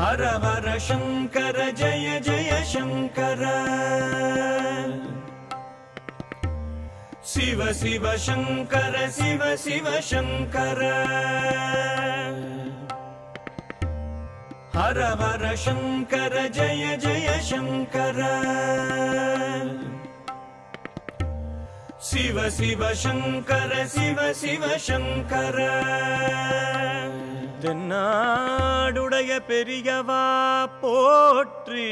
हर हर शङ्कर जय जय शङ्कर शिव शिव शङ्कर शिव शिव शङ्कर हर हर शङ्कर जय जय शङ्कर शिव शिव शङ्कर शिव शिव शङ्कर தென்னாடுடைய பெரியவா போற்றி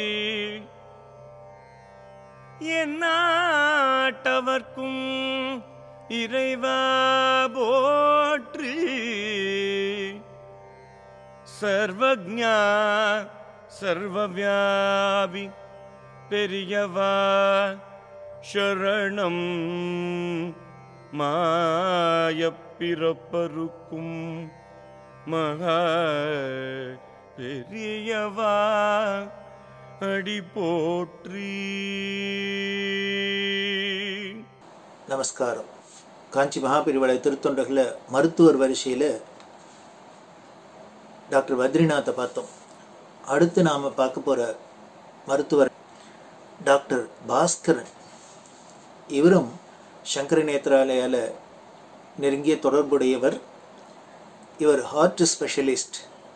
எந்நாட்டவர்க்கும் இறைவா போற்றி சர்வஜா சர்வவியாபி பெரியவா சரணம் மாயப்பிறப்பருக்கும் மகா பெரியவா அடி போற்றி நமஸ்காரம் காஞ்சி மகாபிரிவளை திருத்தொண்டர்களில் மருத்துவர் வரிசையில் டாக்டர் பத்ரிநாத்தை பார்த்தோம் அடுத்து நாம் பார்க்க போகிற மருத்துவர் டாக்டர் பாஸ்கரன் இவரும் சங்கர நேத்ராலயால நெருங்கிய தொடர்புடையவர் இவர் ஹார்ட் ஸ்பெஷலிஸ்ட்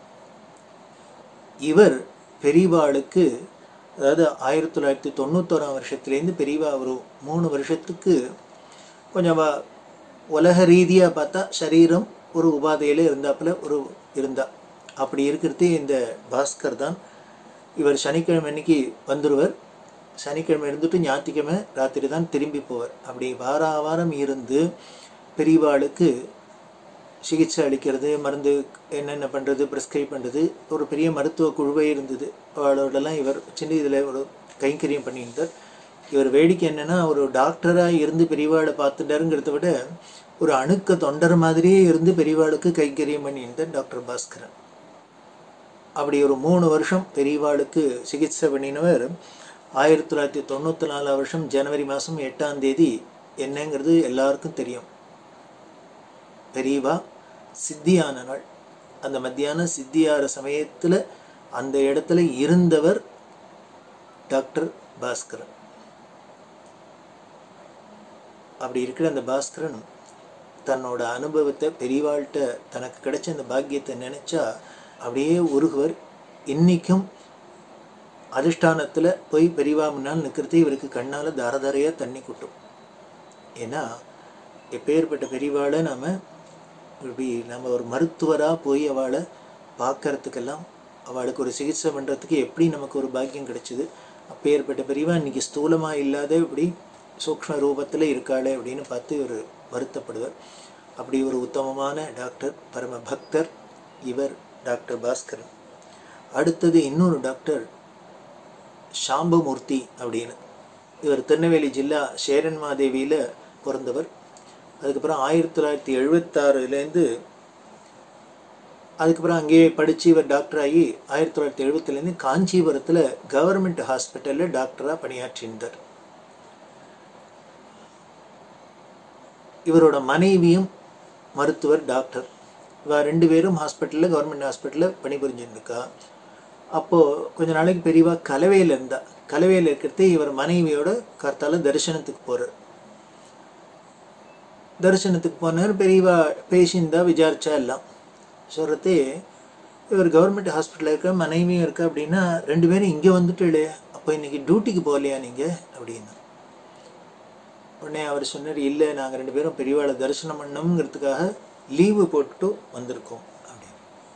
இவர் பெரியவாளுக்கு அதாவது ஆயிரத்தி தொள்ளாயிரத்தி தொண்ணூத்தோராம் வருஷத்துலேருந்து பெரியவா ஒரு மூணு வருஷத்துக்கு கொஞ்சம் வ- உலக ரீதியாக பார்த்தா சரீரம் ஒரு உபாதையில் இருந்தாப்புல ஒரு இருந்தா அப்படி இருக்கிறது இந்த பாஸ்கர் தான் இவர் சனிக்கிழமை அன்னைக்கு வந்துடுவர் சனிக்கிழமை இருந்துட்டு ஞாயிற்றுக்கிழமை ராத்திரி தான் திரும்பி போவார் அப்படி வார வாரம் இருந்து பெரியவாளுக்கு சிகிச்சை அளிக்கிறது மருந்து என்னென்ன பண்ணுறது ப்ரிஸ்கிரைப் பண்ணுறது ஒரு பெரிய மருத்துவ குழுவே இருந்தது அவளோடலாம் இவர் சின்ன இதில் ஒரு கைங்கரியம் பண்ணியிருந்தார் இவர் வேடிக்கை என்னன்னா ஒரு டாக்டராக இருந்து பெரியவாளை பார்த்துட்டாருங்கிறத விட ஒரு அணுக்க தொண்டர் மாதிரியே இருந்து பெரியவாளுக்கு கைங்கரியம் பண்ணியிருந்தார் டாக்டர் பாஸ்கரன் அப்படி ஒரு மூணு வருஷம் பெரியவாளுக்கு சிகிச்சை பண்ணினவர் ஆயிரத்தி தொள்ளாயிரத்தி தொண்ணூற்றி நாலாம் வருஷம் ஜனவரி மாதம் எட்டாம் தேதி என்னங்கிறது எல்லாருக்கும் தெரியும் பெரியவா சித்தியான நாள் அந்த மத்தியானம் சித்தியார சமயத்தில் அந்த இடத்துல இருந்தவர் டாக்டர் பாஸ்கரன் அப்படி இருக்கிற அந்த பாஸ்கரன் தன்னோட அனுபவத்தை பெரியவாள்கிட்ட தனக்கு கிடைச்ச அந்த பாக்கியத்தை நினைச்சா அப்படியே உருகுவர் இன்னைக்கும் அதிஷ்டானத்தில் போய் பெரியவா முன்னால் நிற்கிறது இவருக்கு கண்ணால் தாரதாரையாக தண்ணி கொட்டும் ஏன்னா எப்பேற்பட்ட பெரியவாளை நாம் இப்படி நம்ம ஒரு மருத்துவராக போய் அவளை பார்க்கறதுக்கெல்லாம் அவளுக்கு ஒரு சிகிச்சை பண்ணுறதுக்கு எப்படி நமக்கு ஒரு பாக்கியம் கிடைச்சிது அப்பேற்பட்ட பெரியவா இன்னைக்கு ஸ்தூலமாக இல்லாத இப்படி சூக்ஷ்ம ரூபத்தில் இருக்காளே அப்படின்னு பார்த்து ஒரு வருத்தப்படுவார் அப்படி ஒரு உத்தமமான டாக்டர் பரம பக்தர் இவர் டாக்டர் பாஸ்கரன் அடுத்தது இன்னொரு டாக்டர் சாம்பமூர்த்தி அப்படின்னு இவர் திருநெல்வேலி ஜில்லா சேரன்மாதேவியில் பிறந்தவர் அதுக்கப்புறம் ஆயிரத்தி தொள்ளாயிரத்தி எழுபத்தாறுலேருந்து அதுக்கப்புறம் அங்கேயே படித்து இவர் டாக்டர் ஆகி ஆயிரத்தி தொள்ளாயிரத்தி எழுபத்துலேருந்து காஞ்சிபுரத்தில் கவர்மெண்ட் ஹாஸ்பிட்டலில் டாக்டராக பணியாற்றியிருந்தார் இவரோட மனைவியும் மருத்துவர் டாக்டர் இவ ரெண்டு பேரும் ஹாஸ்பிட்டலில் கவர்மெண்ட் ஹாஸ்பிட்டலில் பணிபுரிஞ்சுருக்கா அப்போது கொஞ்ச நாளைக்கு பெரியவா கலவையில் இருந்தா கலவையில் இருக்கிறது இவர் மனைவியோட கர்த்தால தரிசனத்துக்கு போகிறார் தரிசனத்துக்கு போனார் பெரியவா பேசியிருந்தா விசாரிச்சா எல்லாம் சொல்கிறது இவர் கவர்மெண்ட் ஹாஸ்பிட்டலில் இருக்க மனைவியும் இருக்கா அப்படின்னா ரெண்டு பேரும் இங்கே வந்துட்டு இல்லையா அப்போ இன்னைக்கு டியூட்டிக்கு போகலையா நீங்கள் அப்படின்னு உடனே அவர் சொன்னார் இல்லை நாங்கள் ரெண்டு பேரும் பெரியவாளை தரிசனம் பண்ணோங்கிறதுக்காக லீவு போட்டுட்டு வந்திருக்கோம் அப்படின்னு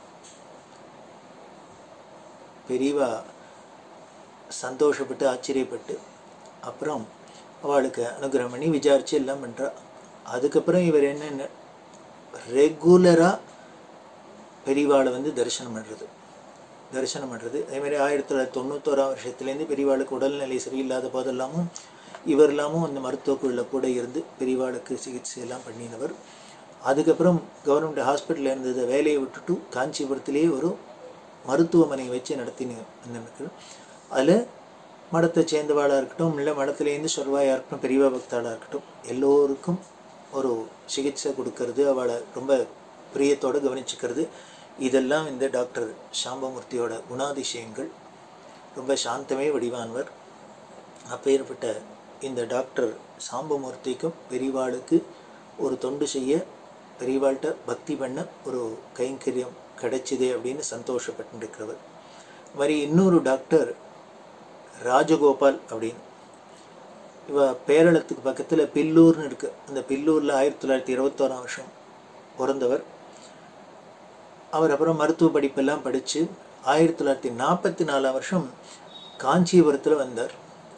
பெரியவா சந்தோஷப்பட்டு ஆச்சரியப்பட்டு அப்புறம் அவளுக்கு அனுகிரகம் பண்ணி விசாரிச்சு எல்லாம் பண்ணுறா அதுக்கப்புறம் இவர் என்னென்ன ரெகுலராக பெரியவாளை வந்து தரிசனம் பண்ணுறது தரிசனம் பண்ணுறது அதேமாதிரி ஆயிரத்தி தொள்ளாயிரத்தி தொண்ணூத்தோராம் வருஷத்துலேருந்து பெரியவாளுக்கு உடல்நிலை சரியில்லாத போதெல்லாமும் இவர் எல்லாமும் அந்த மருத்துவக்குழுவில் கூட இருந்து பெரியவாளுக்கு சிகிச்சை எல்லாம் பண்ணினவர் அதுக்கப்புறம் கவர்மெண்ட் ஹாஸ்பிட்டலில் இருந்ததை வேலையை விட்டுட்டு காஞ்சிபுரத்திலேயே ஒரு மருத்துவமனை வச்சு நடத்தின வந்தனுக்கு அதில் மடத்தை சேர்ந்தவாளாக இருக்கட்டும் இல்லை மடத்துலேருந்து சொல்வாயாக இருக்கட்டும் பெரியவா பக்தாளாக இருக்கட்டும் எல்லோருக்கும் ஒரு சிகிச்சை கொடுக்கறது அவளை ரொம்ப பிரியத்தோடு கவனிச்சுக்கிறது இதெல்லாம் இந்த டாக்டர் சாம்பமூர்த்தியோட குணாதிசயங்கள் ரொம்ப சாந்தமே வடிவானவர் அப்பேற்பட்ட இந்த டாக்டர் சாம்பமூர்த்திக்கும் பெரிவாளுக்கு ஒரு தொண்டு செய்ய பெரியவாள்கிட்ட பக்தி பண்ண ஒரு கைங்கரியம் கிடைச்சிதே அப்படின்னு சந்தோஷப்பட்டு இருக்கிறவர் மாதிரி இன்னொரு டாக்டர் ராஜகோபால் அப்படின்னு இவ பேரளத்துக்கு பக்கத்தில் பில்லூர்னு இருக்கு அந்த பில்லூரில் ஆயிரத்தி தொள்ளாயிரத்தி இருபத்தோராம் வருஷம் பிறந்தவர் அவர் அப்புறம் மருத்துவ படிப்பெல்லாம் படித்து ஆயிரத்தி தொள்ளாயிரத்தி நாற்பத்தி நாலாம் வருஷம் காஞ்சிபுரத்தில் வந்தார்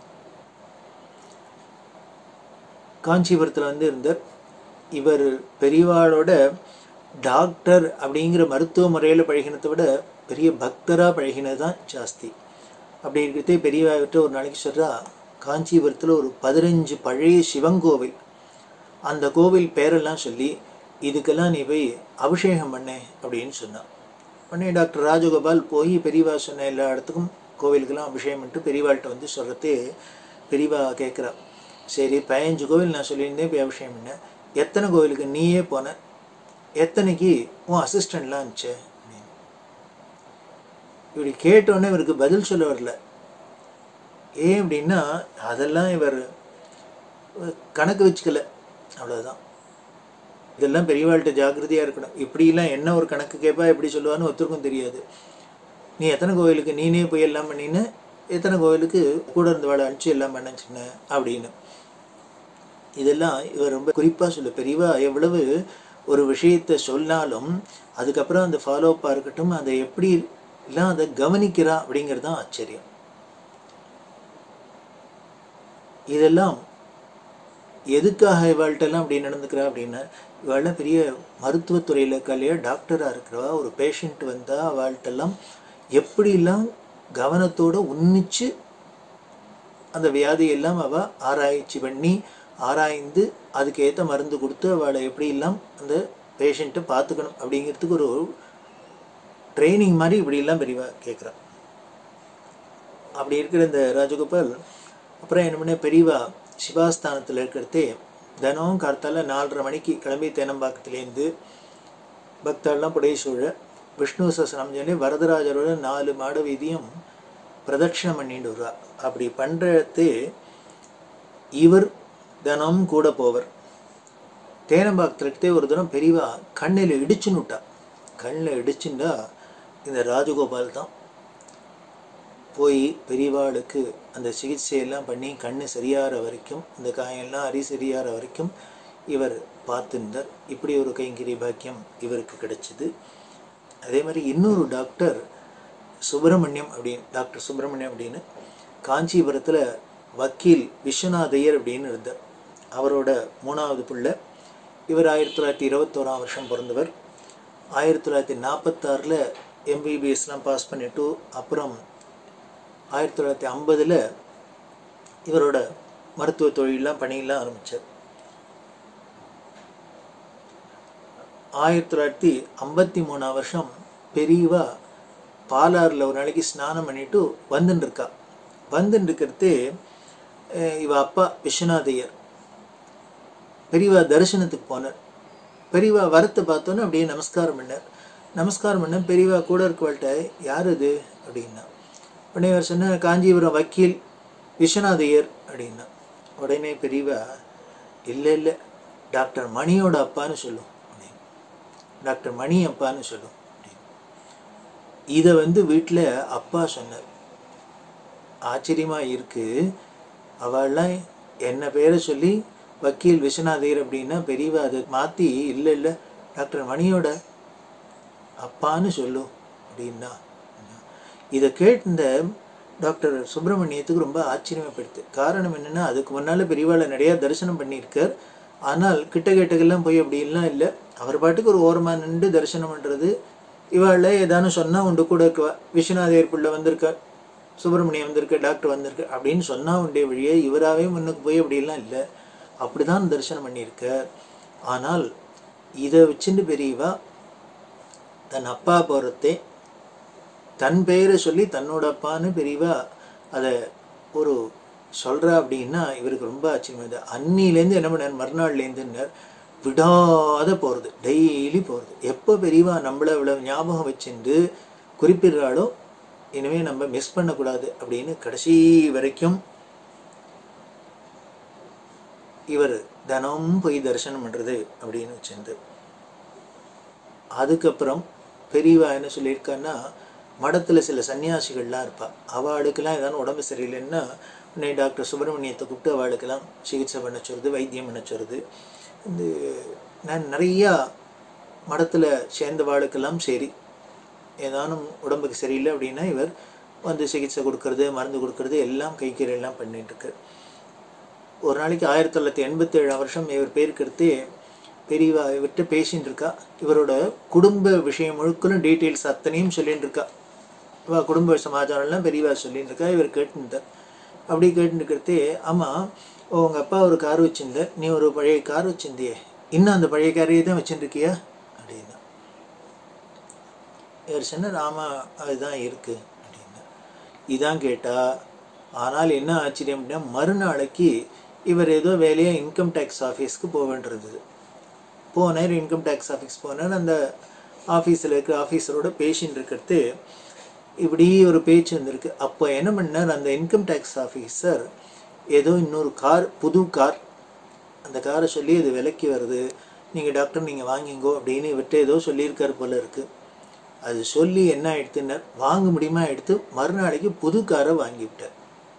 காஞ்சிபுரத்தில் வந்து இருந்தார் இவர் பெரியவாளோட டாக்டர் அப்படிங்கிற மருத்துவ முறையில் பழகினதை விட பெரிய பக்தராக பழகினது தான் ஜாஸ்தி அப்படி இருக்கிறதே பெரியவாகிட்ட ஒரு நாளைக்கு சொல்கிறா காஞ்சிபுரத்தில் ஒரு பதினஞ்சு பழைய சிவங்கோவில் அந்த கோவில் பேரெல்லாம் சொல்லி இதுக்கெல்லாம் நீ போய் அபிஷேகம் பண்ணே அப்படின்னு சொன்னான் உடனே டாக்டர் ராஜகோபால் போய் பெரியவா சொன்ன எல்லா இடத்துக்கும் கோவிலுக்கெல்லாம் அபிஷேகம் பண்ணிட்டு பெரியவாள்கிட்ட வந்து சொல்கிறதே பெரியவா கேட்குறா சரி பதினஞ்சு கோவில் நான் சொல்லியிருந்தேன் போய் அபிஷேகம் பண்ணேன் எத்தனை கோவிலுக்கு நீயே போன எத்தனைக்கு உன் அசிஸ்டண்ட்லாம் இருந்துச்சு அப்படின்னு இப்படி கேட்டோடனே இவருக்கு பதில் சொல்ல வரல ஏன் அப்படின்னா அதெல்லாம் இவர் கணக்கு வச்சுக்கல அவ்வளோதான் இதெல்லாம் பெரியவாள்கிட்ட ஜாக்கிரதையாக இருக்கணும் இப்படிலாம் என்ன ஒரு கணக்கு கேட்பா எப்படி சொல்லுவான்னு ஒருத்தருக்கும் தெரியாது நீ எத்தனை கோவிலுக்கு நீனே போய் எல்லாம் பண்ணின எத்தனை கோவிலுக்கு கூட இருந்தவாளை அனுப்பிச்சு எல்லாம் பண்ண சொன்ன அப்படின்னு இதெல்லாம் இவர் ரொம்ப குறிப்பாக சொல்ல பெரியவா எவ்வளவு ஒரு விஷயத்தை சொன்னாலும் அதுக்கப்புறம் அந்த ஃபாலோ அப்பாக இருக்கட்டும் அதை எப்படி எல்லாம் அதை கவனிக்கிறா அப்படிங்கிறது தான் ஆச்சரியம் இதெல்லாம் எதுக்காக இவாள்கிட்டலாம் அப்படி நடந்துக்கிறா அப்படின்னா இவாள்லாம் பெரிய மருத்துவத்துறையில் இருக்கா இல்லையா டாக்டராக இருக்கிறவா ஒரு பேஷண்ட் வந்தால் அவள்கிட்டலாம் எப்படிலாம் கவனத்தோடு உன்னிச்சு அந்த வியாதியெல்லாம் அவள் ஆராய்ச்சி பண்ணி ஆராய்ந்து அதுக்கு ஏற்ற மருந்து கொடுத்து அவளை எப்படிலாம் அந்த பேஷண்ட்டை பார்த்துக்கணும் அப்படிங்கிறதுக்கு ஒரு ட்ரைனிங் மாதிரி இப்படிலாம் பெரியவா கேட்குறான் அப்படி இருக்கிற இந்த ராஜகோபால் அப்புறம் என்ன பண்ண பெரியவா சிவாஸ்தானத்தில் இருக்கிறதே தினமும் கார்த்தால நாலரை மணிக்கு கிளம்பி தேனம்பாக்கத்துலேருந்து பக்தர்லாம் புடைய சூழ விஷ்ணு சசனம் சொல்லி வரதராஜரோட நாலு மாட வீதியும் பிரதட்சிணம் பண்ணிட்டு வருவா அப்படி பண்ணுறது இவர் தினமும் கூட போவர் தேனம்பாக்கத்துலேருக்கே ஒரு தினம் பெரியவா கண்ணில் இடிச்சுன்னுட்டா கண்ணில் இடிச்சுண்டா இந்த ராஜகோபால் தான் போய் பெரியவாளுக்கு அந்த சிகிச்சையெல்லாம் பண்ணி கண்ணு சரியாகிற வரைக்கும் இந்த காயெல்லாம் அரி சரியாகிற வரைக்கும் இவர் பார்த்துருந்தார் இப்படி ஒரு கைங்கரிய பாக்கியம் இவருக்கு கிடைச்சிது அதே மாதிரி இன்னொரு டாக்டர் சுப்பிரமணியம் அப்படின்னு டாக்டர் சுப்பிரமணியம் அப்படின்னு காஞ்சிபுரத்தில் வக்கீல் விஸ்வநாதையர் அப்படின்னு இருந்தார் அவரோட மூணாவது பிள்ளை இவர் ஆயிரத்தி தொள்ளாயிரத்தி இருபத்தோராம் வருஷம் பிறந்தவர் ஆயிரத்தி தொள்ளாயிரத்தி நாற்பத்தாறில் எம்பிபிஎஸ்லாம் பாஸ் பண்ணிட்டு அப்புறம் ஆயிரத்தி தொள்ளாயிரத்தி ஐம்பதில் இவரோட மருத்துவ தொழிலெலாம் பணியெல்லாம் ஆரம்பித்தார் ஆயிரத்தி தொள்ளாயிரத்தி ஐம்பத்தி மூணாம் வருஷம் பெரியவா பாலாறில் ஒரு நாளைக்கு ஸ்நானம் பண்ணிட்டு வந்துன்னு இருக்கா வந்துன்னு இருக்கிறது இவ அப்பா விஸ்வநாதையர் பெரியவா தரிசனத்துக்கு போனார் பெரியவா வரத்தை பார்த்தோன்னே அப்படியே நமஸ்காரம் பண்ணார் நமஸ்காரம் பண்ண பெரியவா கூட இருக்கவள்கிட்ட யார் இது அப்படின்னா உடனே அவர் சொன்ன காஞ்சிபுரம் வக்கீல் விஸ்வநாதையர் அப்படின்னா உடனே பெரியவா இல்லை இல்லை டாக்டர் மணியோட அப்பான்னு சொல்லும் அப்படின்னு டாக்டர் மணி அப்பான்னு சொல்லும் அப்படின்னு இதை வந்து வீட்டில் அப்பா சொன்னார் ஆச்சரியமாக இருக்குது அவள்லாம் என்ன பேரை சொல்லி வக்கீல் விஸ்வநாதையர் அப்படின்னா பெரியவா அதை மாற்றி இல்லை இல்லை டாக்டர் மணியோட அப்பான்னு சொல்லும் அப்படின்னா இதை கேட்ட டாக்டர் சுப்பிரமணியத்துக்கு ரொம்ப ஆச்சரியப்படுத்து காரணம் என்னென்னா அதுக்கு முன்னால் பெரியவாளை நிறையா தரிசனம் பண்ணியிருக்கார் ஆனால் கிட்ட கேட்டக்கெல்லாம் போய் அப்படின்லாம் இல்லை அவர் பாட்டுக்கு ஒரு ஓரமாக நின்று தரிசனம் பண்ணுறது இவாளில் ஏதானும் சொன்னால் உண்டு கூட இருக்குவா விஸ்வநாதையர் பிள்ளை வந்திருக்கார் சுப்பிரமணியம் வந்திருக்கு டாக்டர் வந்திருக்கு அப்படின்னு சொன்னால் உண்டே வழியே இவராகவே முன்னுக்கு போய் அப்படிலாம் இல்லை அப்படி தான் தரிசனம் பண்ணியிருக்கார் ஆனால் இதை வச்சுட்டு பெரியவா தன் அப்பா போகிறதே தன் பெயரை சொல்லி தன்னோட அப்பான்னு பெரியவா அதை ஒரு சொல்கிறா அப்படின்னா இவருக்கு ரொம்ப ஆச்சரியமாக அன்னிலேருந்து என்ன பண்ணார் மறுநாள்லேருந்துன்னார் விடாத போகிறது டெய்லி போகிறது எப்போ பெரியவா நம்மளை இவ்வளவு ஞாபகம் வச்சுட்டு குறிப்பிடுறாளோ இனிமேல் நம்ம மிஸ் பண்ணக்கூடாது அப்படின்னு கடைசி வரைக்கும் இவர் தினம் போய் தரிசனம் பண்ணுறது அப்படின்னு வச்சிருந்து அதுக்கப்புறம் பெரியவா என்ன சொல்லியிருக்கான்னா மடத்தில் சில சன்னியாசிகள்லாம் இருப்பா அவளுக்கெல்லாம் ஏதாவது உடம்பு சரியில்லைன்னா உடனே டாக்டர் சுப்பிரமணியத்தை கூப்பிட்டு அவளுக்கெல்லாம் சிகிச்சை பண்ண சொல்லுது வைத்தியம் பண்ண சொல்லுது இந்த நான் நிறையா மடத்தில் சேர்ந்தவாளுக்கெல்லாம் சரி ஏதானும் உடம்புக்கு சரியில்லை அப்படின்னா இவர் வந்து சிகிச்சை கொடுக்கறது மருந்து கொடுக்கறது எல்லாம் கைக்கீரெல்லாம் பண்ணிட்டு இருக்கார் ஒரு நாளைக்கு ஆயிரத்தி தொள்ளாயிரத்தி எண்பத்தி ஏழாம் வருஷம் இவர் பேருக்கெடுத்து பெரியவா இவர்கிட்ட பேசின்னு இருக்கா இவரோட குடும்ப விஷயம் முழுக்கலும் டீட்டெயில்ஸ் அத்தனையும் சொல்லிட்டு இருக்கா இவ குடும்ப சமாச்சாரம்லாம் பெரியவா சொல்லிட்டு இருக்கா இவர் கேட்டுருந்தார் அப்படி கேட்டுருக்கிறதே ஆமாம் உங்கள் அப்பா ஒரு கார் வச்சிருந்தார் நீ ஒரு பழைய கார் வச்சிருந்தியே இன்னும் அந்த பழைய காரையே தான் வச்சுருக்கியா அப்படின்னா இவர் சொன்னார் ஆமாம் அதுதான் இருக்கு அப்படின்னா இதான் கேட்டா ஆனால் என்ன ஆச்சரியம் அப்படின்னா மறுநாளைக்கு இவர் ஏதோ வேலையாக இன்கம் டேக்ஸ் ஆஃபீஸ்க்கு போக வேண்டியிருந்தது போனார் இன்கம் டேக்ஸ் ஆஃபீஸ் போனார் அந்த ஆஃபீஸில் இருக்கிற ஆஃபீஸரோட பேசின்னு இருக்கிறது இப்படி ஒரு பேச்சு வந்திருக்கு அப்போ என்ன பண்ணார் அந்த இன்கம் டேக்ஸ் ஆஃபீஸர் ஏதோ இன்னொரு கார் புது கார் அந்த காரை சொல்லி இது விலைக்கு வருது நீங்கள் டாக்டர் நீங்கள் வாங்கிங்கோ அப்படின்னு இவர்கிட்ட ஏதோ சொல்லியிருக்காரு போல இருக்குது அது சொல்லி என்ன ஆயிடுத்துன்னார் வாங்க முடியுமா எடுத்து மறுநாளைக்கு புது காரை வாங்கிவிட்டார்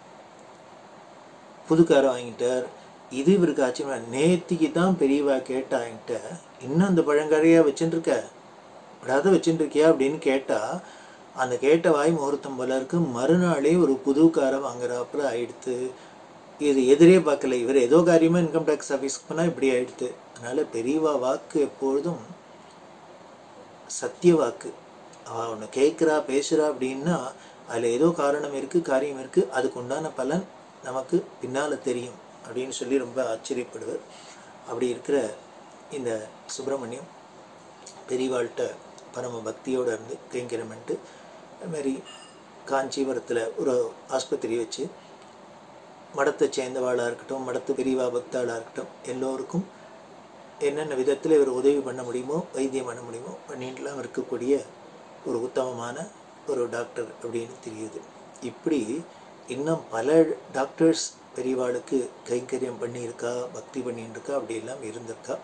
புது காரை வாங்கிட்டார் இது இவருக்கு ஆச்சரியமா நேத்திக்கு தான் பெரியவா கேட்டா என்கிட்ட இன்னும் அந்த பழங்காரையா வச்சுட்டு இருக்க விடாத வச்சுட்டு இருக்கியா அப்படின்னு கேட்டா அந்த கேட்ட வாய் முகூர்த்தம் போல இருக்கு மறுநாளே ஒரு புது காரை வாங்குறாப்புல ஆயிடுத்து இது எதிரே பார்க்கல இவர் ஏதோ காரியமா இன்கம் டேக்ஸ் ஆஃபீஸ்க்கு போனால் இப்படி ஆயிடுத்து அதனால பெரியவா வாக்கு எப்பொழுதும் சத்திய வாக்கு அவள் ஒன்று கேட்குறா பேசுகிறா அப்படின்னா அதில் ஏதோ காரணம் இருக்குது காரியம் இருக்குது அதுக்கு உண்டான பலன் நமக்கு பின்னால் தெரியும் அப்படின்னு சொல்லி ரொம்ப ஆச்சரியப்படுவார் அப்படி இருக்கிற இந்த சுப்பிரமணியம் பெரியவாள்கிட்ட பரம பக்தியோடு இருந்து கைங்கரம் பண்ணிட்டு அது மாதிரி காஞ்சிபுரத்தில் ஒரு ஆஸ்பத்திரி வச்சு மடத்தை சேர்ந்தவாளாக இருக்கட்டும் மடத்து பெரியவா பக்தாளாக இருக்கட்டும் எல்லோருக்கும் என்னென்ன விதத்தில் இவர் உதவி பண்ண முடியுமோ வைத்தியம் பண்ண முடியுமோ பண்ணிட்டுலாம் இருக்கக்கூடிய ஒரு உத்தமமான ஒரு டாக்டர் அப்படின்னு தெரியுது இப்படி இன்னும் பல டாக்டர்ஸ் பெரியவாளுக்கு கைங்கரியம் பண்ணியிருக்கா பக்தி பண்ணிட்டு இருக்கா அப்படி எல்லாம் இருந்திருக்கா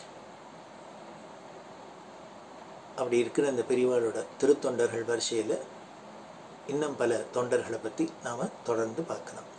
அப்படி இருக்கிற அந்த பெரியவாளோட திருத்தொண்டர்கள் வரிசையில் இன்னும் பல தொண்டர்களை பற்றி நாம் தொடர்ந்து பார்க்கலாம்